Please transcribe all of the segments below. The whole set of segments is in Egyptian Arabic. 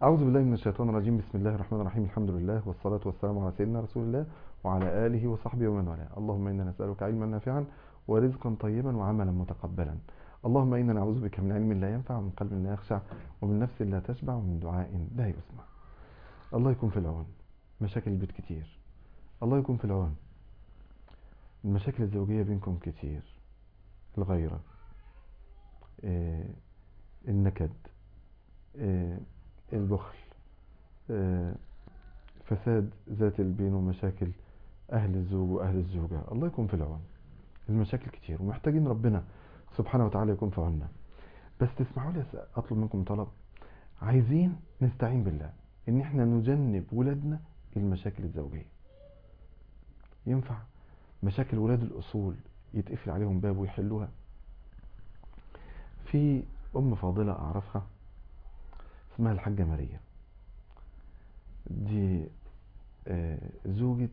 أعوذ بالله من الشيطان الرجيم بسم الله الرحمن الرحيم الحمد لله والصلاة والسلام على سيدنا رسول الله وعلى آله وصحبه ومن والاه اللهم إنا نسألك علما نافعا ورزقا طيبا وعملا متقبلا اللهم إنا نعوذ بك من علم لا ينفع ومن قلب لا يخشع ومن نفس لا تشبع ومن دعاء لا يسمع الله يكون في العون مشاكل البيت كتير الله يكون في العون المشاكل الزوجية بينكم كتير الغيرة آه، النكد آه، البخل آه، فساد ذات البين ومشاكل أهل الزوج وأهل الزوجة الله يكون في العون المشاكل كتير ومحتاجين ربنا سبحانه وتعالى يكون في عوننا بس تسمحوا لي أطلب منكم طلب عايزين نستعين بالله إن احنا نجنب ولادنا المشاكل الزوجية ينفع مشاكل ولاد الأصول يتقفل عليهم باب ويحلوها في أم فاضلة أعرفها اسمها الحاجة ماريا دي آه، زوجة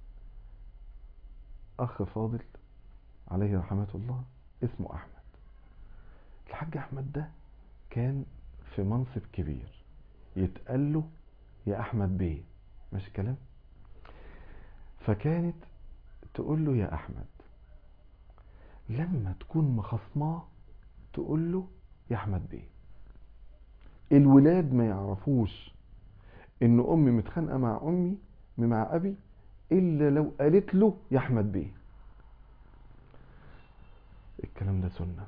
أخ فاضل عليه رحمة الله اسمه أحمد الحاج أحمد ده كان في منصب كبير يتقال له يا أحمد بيه ماشي الكلام فكانت تقول له يا أحمد لما تكون مخصماه تقول له يا أحمد بيه الولاد ما يعرفوش ان امي متخانقه مع امي مع ابي الا لو قالت له يا احمد بيه الكلام ده سنه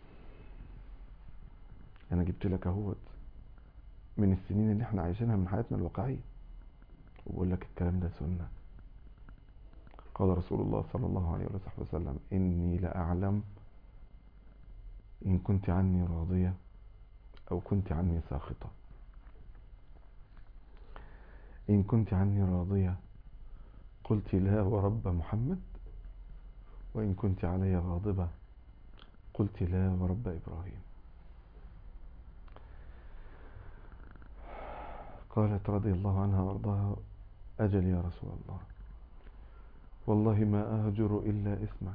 انا جبت لك اهوت من السنين اللي احنا عايشينها من حياتنا الواقعيه وبقول لك الكلام ده سنه قال رسول الله صلى الله عليه وصحبه وسلم اني لاعلم ان كنت عني راضيه او كنت عني ساخطه إن كنت عني راضية قلت لا ورب محمد وإن كنت علي غاضبة قلت لا ورب إبراهيم قالت رضي الله عنها وارضاها أجل يا رسول الله والله ما أهجر إلا اسمك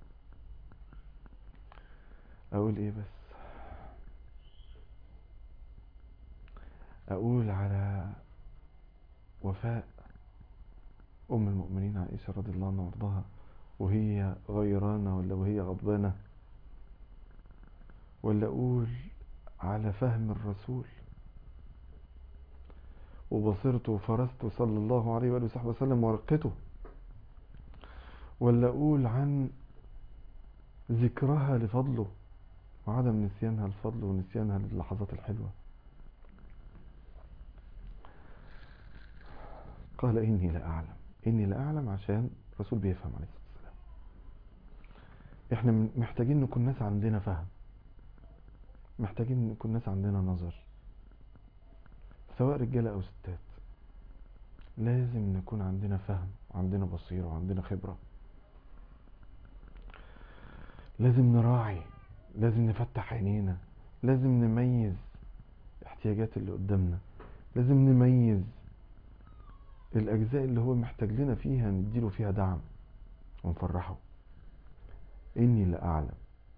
أقول إيه بس أقول على وفاء أم المؤمنين عائشة رضي الله عنها وارضاها وهي غيرانة ولا وهي غضبانة ولا أقول على فهم الرسول وبصرته وفرسته صلى الله عليه وآله وصحبه وسلم ورقته ولا أقول عن ذكرها لفضله وعدم نسيانها الفضل ونسيانها للحظات الحلوة قال إني لا أعلم إني لا أعلم عشان الرسول بيفهم عليه الصلاة والسلام إحنا محتاجين نكون ناس عندنا فهم محتاجين نكون ناس عندنا نظر سواء رجالة أو ستات لازم نكون عندنا فهم وعندنا بصيرة وعندنا خبرة لازم نراعي لازم نفتح عينينا لازم نميز احتياجات اللي قدامنا لازم نميز الأجزاء اللي هو محتاج لنا فيها نديله فيها دعم ونفرحه إني لأعلم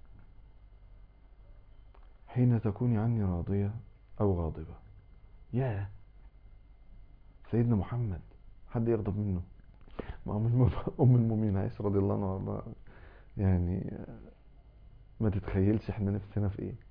حين تكوني عني راضية أو غاضبة يا سيدنا محمد حد يغضب منه ما أم المؤمنين عائشة رضي الله عنها وارضاها يعني ما تتخيلش احنا نفسنا في ايه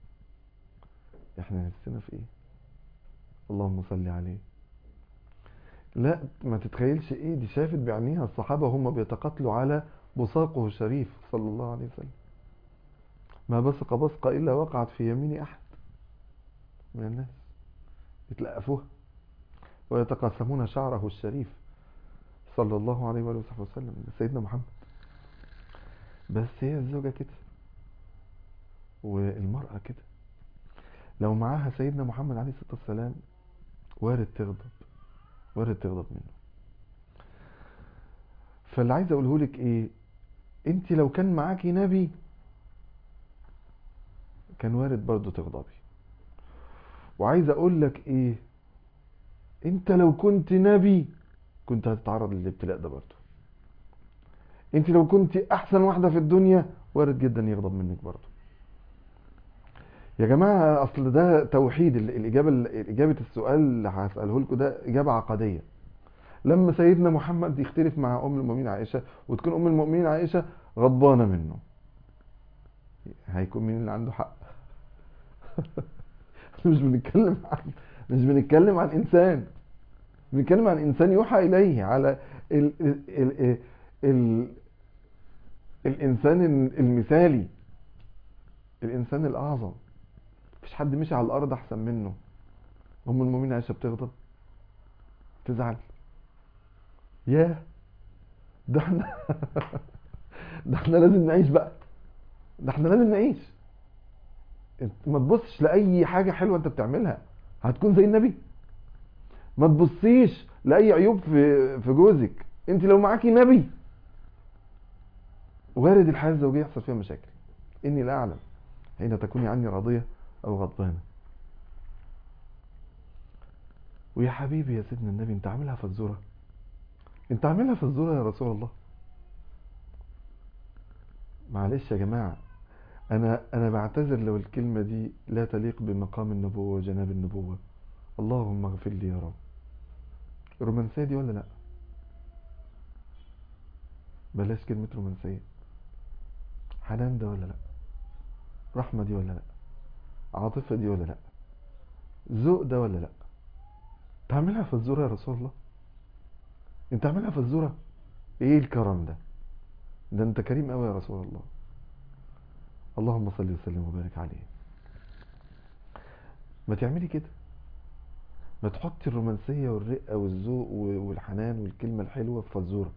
احنا نفسنا في ايه اللهم صل عليه لا ما تتخيلش ايه دي شافت بعينيها الصحابة هم بيتقاتلوا على بصاقه الشريف صلى الله عليه وسلم ما بصق بصقة إلا وقعت في يمين أحد من الناس يتلقفوها ويتقاسمون شعره الشريف صلى الله عليه وآله وصحبه وسلم سيدنا محمد بس هي الزوجة كده والمرأة كده لو معاها سيدنا محمد عليه الصلاة والسلام وارد تغضب وارد تغضب منه فاللي عايز اقوله لك ايه انت لو كان معاكي نبي كان وارد برضه تغضبي وعايز اقول لك ايه انت لو كنت نبي كنت هتتعرض للابتلاء ده برضه انت لو كنت احسن واحده في الدنيا وارد جدا يغضب منك برضه يا جماعة اصل ده توحيد ال- الاجابة اجابة السؤال اللي هسأله لكم ده اجابة عقدية لما سيدنا محمد يختلف مع ام المؤمنين عائشة وتكون ام المؤمنين عائشة غضبانة منه هيكون مين اللي عنده حق مش بنتكلم عن مش بنتكلم عن انسان بنتكلم عن انسان يوحى اليه على ال... ال... ال... ال... الانسان المثالي الانسان الاعظم مفيش حد مشي على الارض احسن منه ام المؤمنين عائشه بتغضب تزعل ياه ده احنا ده احنا لازم نعيش بقى ده احنا لازم نعيش انت ما تبصش لاي حاجه حلوه انت بتعملها هتكون زي النبي ما تبصيش لاي عيوب في في جوزك انت لو معاكي نبي وارد الحياه الزوجيه يحصل فيها مشاكل اني لا اعلم حين تكوني عني راضيه او غضبانه ويا حبيبي يا سيدنا النبي انت عاملها فزوره انت عاملها فزوره يا رسول الله معلش يا جماعه انا انا بعتذر لو الكلمه دي لا تليق بمقام النبوه وجناب النبوه اللهم اغفر لي يا رب رومانسيه دي ولا لا بلاش كلمه رومانسيه حنان ده ولا لا رحمه دي ولا لا عاطفه دي ولا لا ذوق ده ولا لا تعملها فزوره يا رسول الله انت عاملها فزوره ايه الكرم ده ده انت كريم قوي يا رسول الله اللهم صل وسلم وبارك عليه ما تعملي كده ما تحطي الرومانسية والرقة والذوق والحنان والكلمة الحلوة في فزورة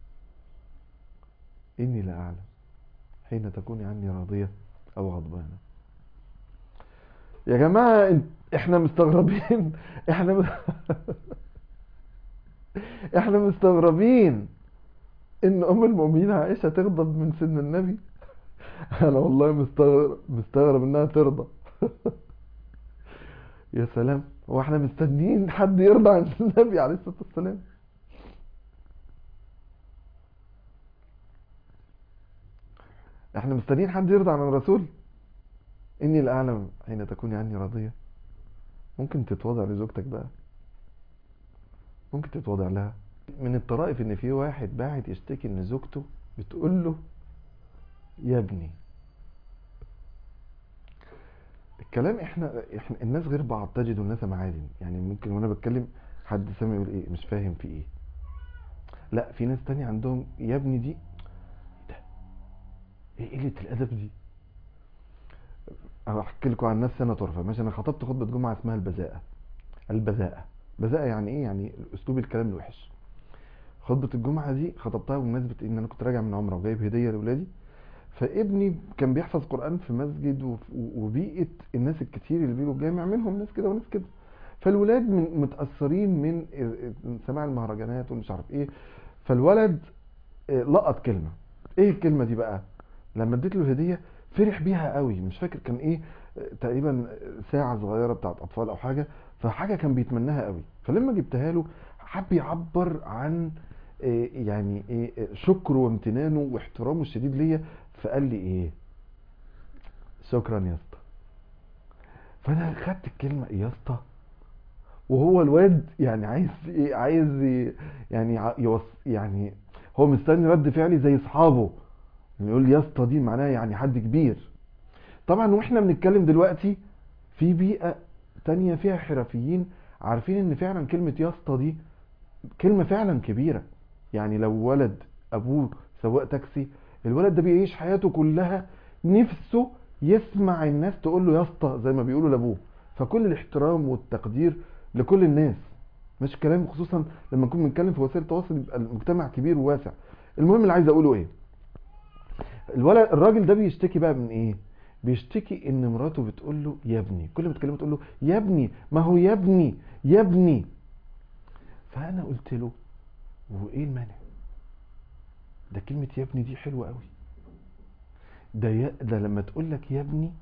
إني لا أعلم حين تكوني عني راضية أو غضبانة يا جماعة انت- احنا مستغربين احنا م... احنا مستغربين ان ام المؤمنين عائشة تغضب من سن النبي انا والله مستغرب مستغرب انها ترضى يا سلام هو احنا مستنيين حد يرضى عن النبي عليه الصلاة والسلام احنا مستنيين حد يرضى عن الرسول اني لا اعلم حين تكوني عني راضية ممكن تتواضع لزوجتك بقى ممكن تتواضع لها من الطرائف ان في واحد باعت يشتكي ان زوجته بتقول له يا ابني الكلام احنا احنا الناس غير بعض تجد الناس معادن يعني ممكن وانا بتكلم حد سامع يقول ايه مش فاهم في ايه لا في ناس تانية عندهم يا ابني دي ده ايه قلة الادب دي انا احكي لكم عن نفسي انا طرفه ماشي انا خطبت خطبه جمعه اسمها البذاءه البذاءه بذاءه يعني ايه يعني اسلوب الكلام الوحش خطبه الجمعه دي خطبتها بمناسبه ان انا كنت راجع من عمره وجايب هديه لاولادي فابني كان بيحفظ قران في مسجد وف- وبيئه الناس الكتير اللي بيجوا الجامع منهم ناس كده وناس كده فالولاد من متاثرين من سماع المهرجانات ومش عارف ايه فالولد آه، لقط كلمه ايه الكلمه دي بقى لما اديت له هديه فرح بيها قوي مش فاكر كان ايه آه، تقريبا ساعه صغيره بتاعت اطفال او حاجه فحاجه كان بيتمناها قوي فلما جبتها له حب يعبر عن آه، يعني ايه آه، شكره وامتنانه واحترامه الشديد ليا فقال لي ايه شكرا يا اسطى فانا خدت الكلمه يا اسطى وهو الواد يعني عايز ايه عايز ي- يعني ع- يوص يعني هو مستني رد فعلي زي اصحابه يقول لي يا اسطى دي معناها يعني حد كبير طبعا واحنا بنتكلم دلوقتي في بيئه تانية فيها حرفيين عارفين ان فعلا كلمه يا اسطى دي كلمه فعلا كبيره يعني لو ولد ابوه سواق تاكسي الولد ده بيعيش حياته كلها نفسه يسمع الناس تقول له يا اسطى زي ما بيقولوا لابوه فكل الاحترام والتقدير لكل الناس مش كلام خصوصا لما نكون بنتكلم في وسائل التواصل يبقى المجتمع كبير وواسع المهم اللي عايز اقوله ايه الولد الراجل ده بيشتكي بقى من ايه بيشتكي ان مراته بتقول له يا ابني كل ما تكلمه تقول له يا ابني ما هو يا ابني يا ابني فانا قلت له وايه المانع ده كلمة يا ابني دي حلوة قوي ده يا ده لما تقول لك يا ابني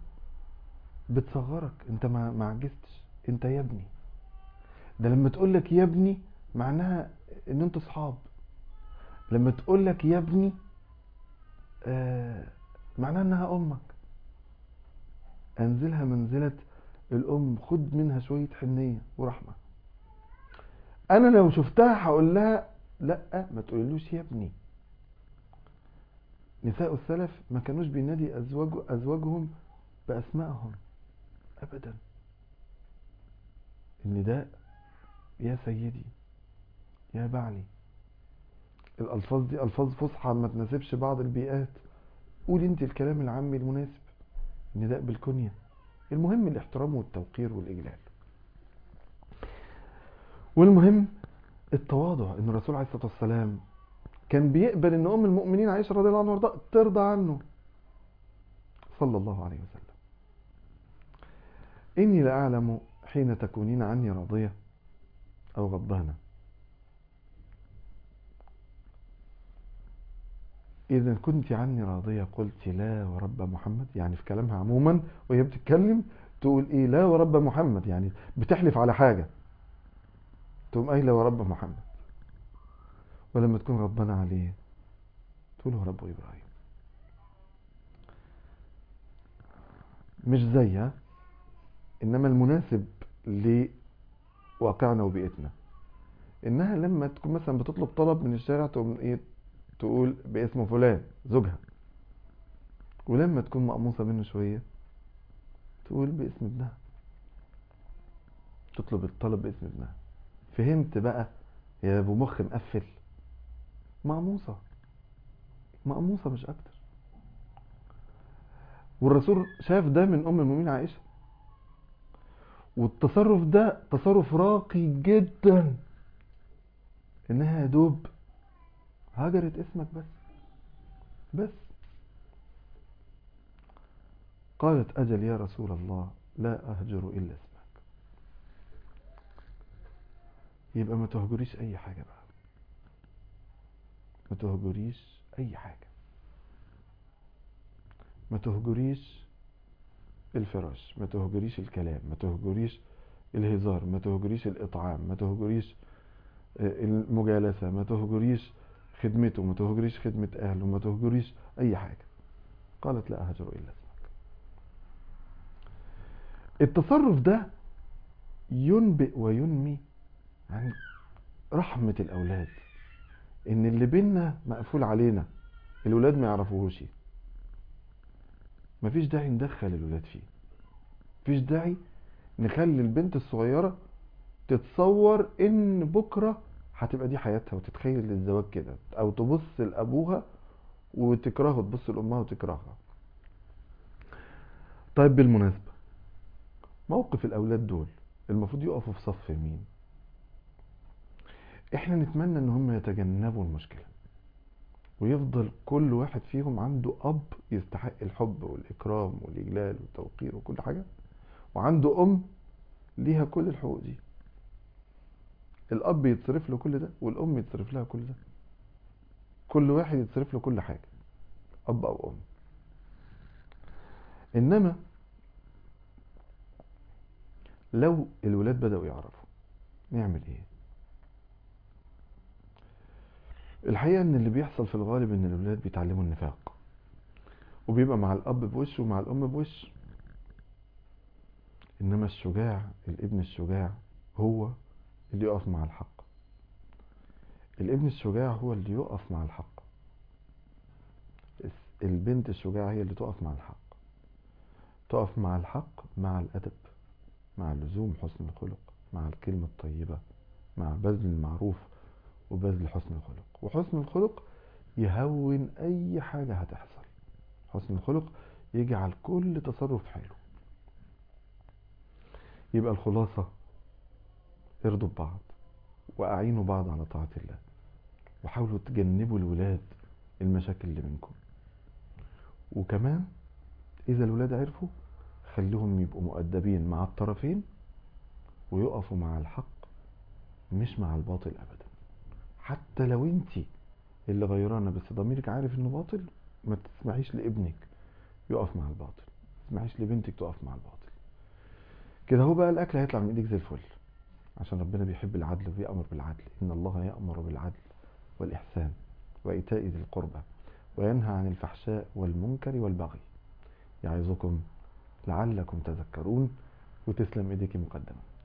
بتصغرك انت ما ما عجزتش انت يا ابني ده لما تقول لك يا ابني معناها ان انتوا صحاب لما تقول لك يا ابني آه معناها انها امك انزلها منزلة الام خد منها شوية حنية ورحمة انا لو شفتها هقول لها لا ما تقولوش يا ابني نساء السلف ما كانوش بينادي أزواج أزواجهم بأسمائهم أبدا النداء يا سيدي يا بعلي الألفاظ دي ألفاظ فصحى ما تناسبش بعض البيئات قول انت الكلام العامي المناسب النداء بالكنية المهم الاحترام والتوقير والإجلال والمهم التواضع ان الرسول عليه الصلاة والسلام كان بيقبل ان ام المؤمنين عائشة رضي الله عنها وارضاها ترضى عنه صلى الله عليه وسلم اني لاعلم حين تكونين عني راضية او غضبانة اذا كنت عني راضية قلت لا ورب محمد يعني في كلامها عموما وهي بتتكلم تقول ايه لا ورب محمد يعني بتحلف على حاجة تقوم قايله ورب محمد ولما تكون غضبانة عليه تقول هو رب إبراهيم مش زيها إنما المناسب لواقعنا وبيئتنا إنها لما تكون مثلا بتطلب طلب من الشارع تقوم إيه تقول باسم فلان زوجها ولما تكون مقموصة منه شوية تقول باسم ابنها تطلب الطلب باسم ابنها فهمت بقى يا ابو مخ مقفل مقموصة مقموصة مش أكتر والرسول شاف ده من أم المؤمنين عائشة والتصرف ده تصرف راقي جدا إنها يا دوب هجرت اسمك بس بس قالت أجل يا رسول الله لا أهجر إلا اسمك يبقى ما تهجريش أي حاجة بقى ما تهجريش اي حاجة ما تهجريش الفراش ما تهجريش الكلام ما تهجريش الهزار ما تهجريش الاطعام ما تهجريش المجالسة ما تهجريش خدمته ما تهجريش خدمة اهله ما تهجريش اي حاجة قالت لا اهجر الا اسمك التصرف ده ينبئ وينمي عن رحمة الاولاد ان اللي بينا مقفول علينا الولاد ما يعرفوهوش مفيش داعي ندخل الولاد فيه مفيش داعي نخلي البنت الصغيرة تتصور ان بكرة هتبقى دي حياتها وتتخيل الزواج كده او تبص لابوها وتكرهه تبص لامها وتكرهها طيب بالمناسبة موقف الاولاد دول المفروض يقفوا في صف مين احنا نتمنى ان هم يتجنبوا المشكلة ويفضل كل واحد فيهم عنده اب يستحق الحب والاكرام والاجلال والتوقير وكل حاجة وعنده ام ليها كل الحقوق دي الاب يتصرف له كل ده والام يتصرف لها كل ده كل واحد يتصرف له كل حاجة اب او ام انما لو الولاد بدأوا يعرفوا نعمل ايه الحقيقة ان اللي بيحصل في الغالب ان الولاد بيتعلموا النفاق وبيبقى مع الاب بوش ومع الام بوش انما الشجاع الابن الشجاع هو اللي يقف مع الحق الابن الشجاع هو اللي يقف مع الحق البنت الشجاعة هي اللي تقف مع الحق تقف مع الحق مع الأدب مع لزوم حسن الخلق مع الكلمة الطيبة مع بذل المعروف وبذل حسن الخلق وحسن الخلق يهون أي حاجة هتحصل حسن الخلق يجعل كل تصرف حلو يبقى الخلاصة ارضوا ببعض وأعينوا بعض على طاعة الله وحاولوا تجنبوا الولاد المشاكل اللي بينكم وكمان إذا الولاد عرفوا خليهم يبقوا مؤدبين مع الطرفين ويقفوا مع الحق مش مع الباطل أبدا حتى لو انت اللي غيرانة بس ضميرك عارف انه باطل ما تسمعيش لابنك يقف مع الباطل ما تسمعيش لبنتك تقف مع الباطل كده هو بقى الاكل هيطلع من ايديك زي الفل عشان ربنا بيحب العدل وبيأمر بالعدل ان الله يأمر بالعدل والإحسان وإيتاء ذي القربى وينهى عن الفحشاء والمنكر والبغي يعظكم لعلكم تذكرون وتسلم ايديك مقدما